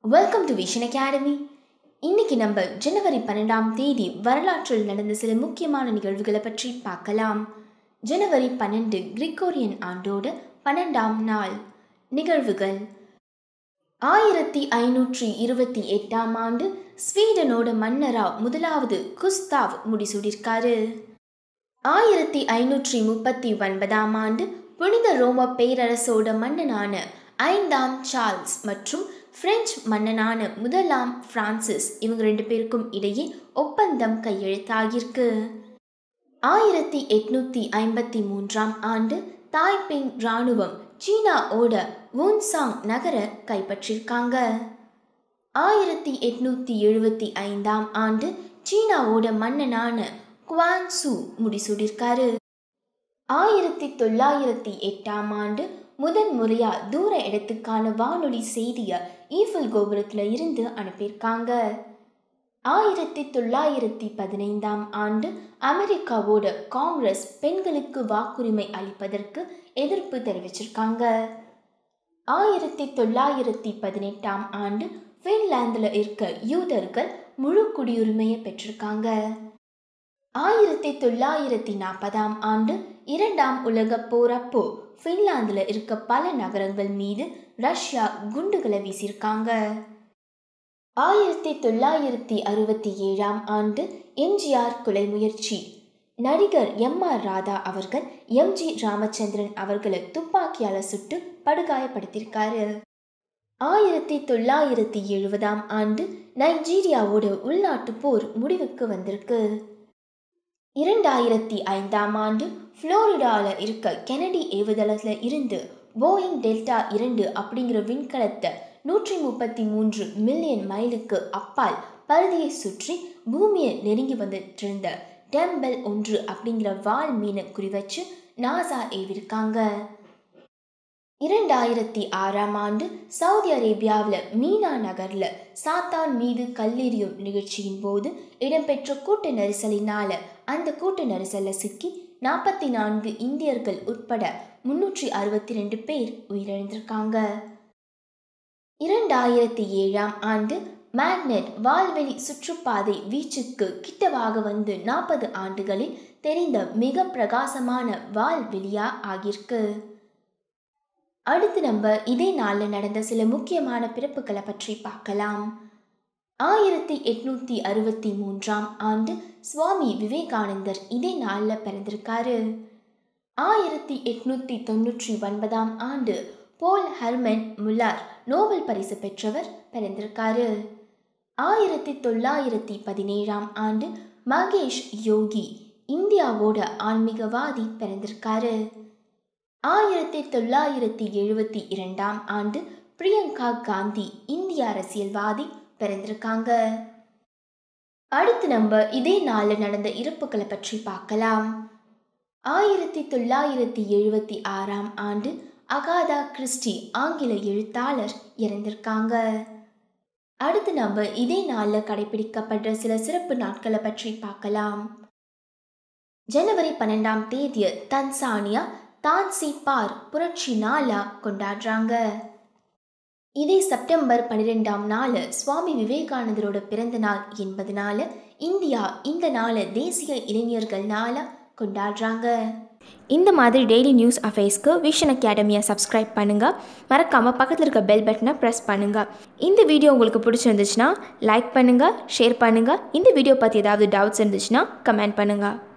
welcome to vision academy இன்னைக்கு நம்ம ஜனவரி பன்னெண்டாம் தேதி வரலாற்றில் நடந்த சில முக்கியமான நிகழ்வுகளை பற்றி பார்க்கலாம் ஜனவரி பன்னெண்டு கிரிகோரியன் ஆண்டோட பன்னெண்டாம் நாள் நிகழ்வுகள் ஆயிரத்தி ஐநூற்றி இருபத்தி எட்டாம் ஆண்டு ஸ்வீடனோட மன்னரா முதலாவது குஸ்தாவ் முடிசூடியிருக்காரு ஆயிரத்தி ஐநூற்றி முப்பத்தி ஒன்பதாம் ஆண்டு புனித ரோம பேரரசோட மன்னனான ஐந்தாம் சார்ல்ஸ் மற்றும் பிரெஞ்சு மன்னனான முதலாம் பிரான்சிஸ் இவங்க ரெண்டு பேருக்கும் இடையே ஒப்பந்தம் கையெழுத்தாகியிருக்கு ஆயிரத்தி எட்நூத்தி ஐம்பத்தி மூன்றாம் ஆண்டு தாய்பெங் இராணுவம் சீனாவோட வூன்சாங் நகரை கைப்பற்றியிருக்காங்க ஆயிரத்தி எட்நூத்தி எழுபத்தி ஐந்தாம் ஆண்டு சீனாவோட மன்னனான குவாங்சு முடிசூடியிருக்காரு ஆயிரத்தி தொள்ளாயிரத்தி எட்டாம் ஆண்டு முதன் முறையா தூர இடத்துக்கான வானொலி செய்தியை ஈஃபில் கோபுரத்துல இருந்து அனுப்பியிருக்காங்க ஆயிரத்தி தொள்ளாயிரத்தி பதினைந்தாம் ஆண்டு அமெரிக்காவோட காங்கிரஸ் பெண்களுக்கு வாக்குரிமை அளிப்பதற்கு எதிர்ப்பு தெரிவிச்சிருக்காங்க ஆயிரத்தி தொள்ளாயிரத்தி பதினெட்டாம் ஆண்டு ஃபின்லாந்தில் இருக்க யூதர்கள் முழு குடியுரிமையை பெற்றிருக்காங்க ஆயிரத்தி தொள்ளாயிரத்தி நாற்பதாம் ஆண்டு இரண்டாம் உலக போரப்போ ஃபின்லாந்தில் இருக்க பல நகரங்கள் மீது ரஷ்யா குண்டுகளை வீசியிருக்காங்க ஆயிரத்தி தொள்ளாயிரத்தி அறுபத்தி ஏழாம் ஆண்டு எம்ஜிஆர் கொலை முயற்சி நடிகர் எம் ஆர் ராதா அவர்கள் எம்ஜி ராமச்சந்திரன் அவர்களை துப்பாக்கியால் சுட்டு படுகாயப்படுத்தியிருக்காரு ஆயிரத்தி தொள்ளாயிரத்தி எழுபதாம் ஆண்டு நைஜீரியாவோட உள்நாட்டு போர் முடிவுக்கு வந்திருக்கு இரண்டாயிரத்தி ஐந்தாம் ஆண்டு புளோரிடாவில் இருக்க கெனடி ஏவுதளத்தில் இருந்து போயிங் டெல்டா இரண்டு அப்படிங்கிற விண்கலத்தை நூற்றி முப்பத்தி மூன்று மில்லியன் மைலுக்கு அப்பால் பகுதியை சுற்றி பூமியை நெருங்கி வந்துட்டு இருந்த டெம்பல் ஒன்று அப்படிங்கிற வால் மீனை குறிவச்சு நாசா ஏவிருக்காங்க இரண்டாயிரத்தி ஆறாம் ஆண்டு சவுதி அரேபியாவில் மீனா நகரில் சாத்தான் மீது கல்லெறியும் நிகழ்ச்சியின் போது இடம்பெற்ற கூட்ட நெரிசலினால அந்த கூட்ட நெரிசலில் சிக்கி நாற்பத்தி நான்கு இந்தியர்கள் உட்பட முன்னூற்றி அறுபத்தி ரெண்டு பேர் உயிரிழந்திருக்காங்க இரண்டாயிரத்தி ஏழாம் ஆண்டு மேக்னெட் வால்வெளி சுற்றுப்பாதை வீச்சுக்கு கிட்டவாக வந்து நாற்பது ஆண்டுகளில் தெரிந்த மிக பிரகாசமான வால்வெளியா ஆகியிருக்கு அடுத்து நம்ம இதே நாளில் நடந்த சில முக்கியமான பிறப்புகளை பற்றி பார்க்கலாம் ஆயிரத்தி எட்நூத்தி அறுபத்தி மூன்றாம் ஆண்டு சுவாமி விவேகானந்தர் இதே நாளில் பிறந்திருக்காரு ஆயிரத்தி எட்நூத்தி தொண்ணூற்றி ஒன்பதாம் ஆண்டு போல் ஹர்மன் முல்லார் நோபல் பரிசு பெற்றவர் பிறந்திருக்காரு ஆயிரத்தி தொள்ளாயிரத்தி பதினேழாம் ஆண்டு மகேஷ் யோகி இந்தியாவோட ஆன்மீகவாதி பிறந்திருக்காரு ஆயிரத்தி தொள்ளாயிரத்தி எழுபத்தி இரண்டாம் ஆண்டு பிரியங்கா காந்தி இந்திய அரசியல்வாதி பிறந்திருக்காங்க அடுத்து நம்ம இதே நாளில் நடந்த இறப்புகளை பற்றி பார்க்கலாம் ஆயிரத்தி தொள்ளாயிரத்தி எழுபத்தி ஆறாம் ஆண்டு அகாதா கிறிஸ்டி ஆங்கில எழுத்தாளர் இறந்திருக்காங்க அடுத்து நம்ம இதே நாளில் கடைபிடிக்கப்படுற சில சிறப்பு நாட்களை பற்றி பார்க்கலாம் ஜனவரி பன்னெண்டாம் தேதியை தன்சானியா தான்சி பார் புரட்சி நாளா கொண்டாடுறாங்க இதே செப்டம்பர் பன்னிரெண்டாம் நாள் சுவாமி விவேகானந்தரோட பிறந்த நாள் என்பதனால இந்தியா இந்த நாளை தேசிய இளைஞர்கள் நாளா கொண்டாடுறாங்க இந்த மாதிரி டெய்லி நியூஸ் அஃபேர்ஸ்க்கு விஷன் அகாடமியை சப்ஸ்கிரைப் பண்ணுங்கள் மறக்காமல் பக்கத்தில் இருக்க பெல் பட்டனை ப்ரெஸ் பண்ணுங்கள் இந்த வீடியோ உங்களுக்கு பிடிச்சிருந்துச்சுன்னா லைக் பண்ணுங்கள் ஷேர் பண்ணுங்கள் இந்த வீடியோ பற்றி ஏதாவது டவுட்ஸ் இருந்துச்சுன்னா கமெண்ட் பண்ணுங்கள்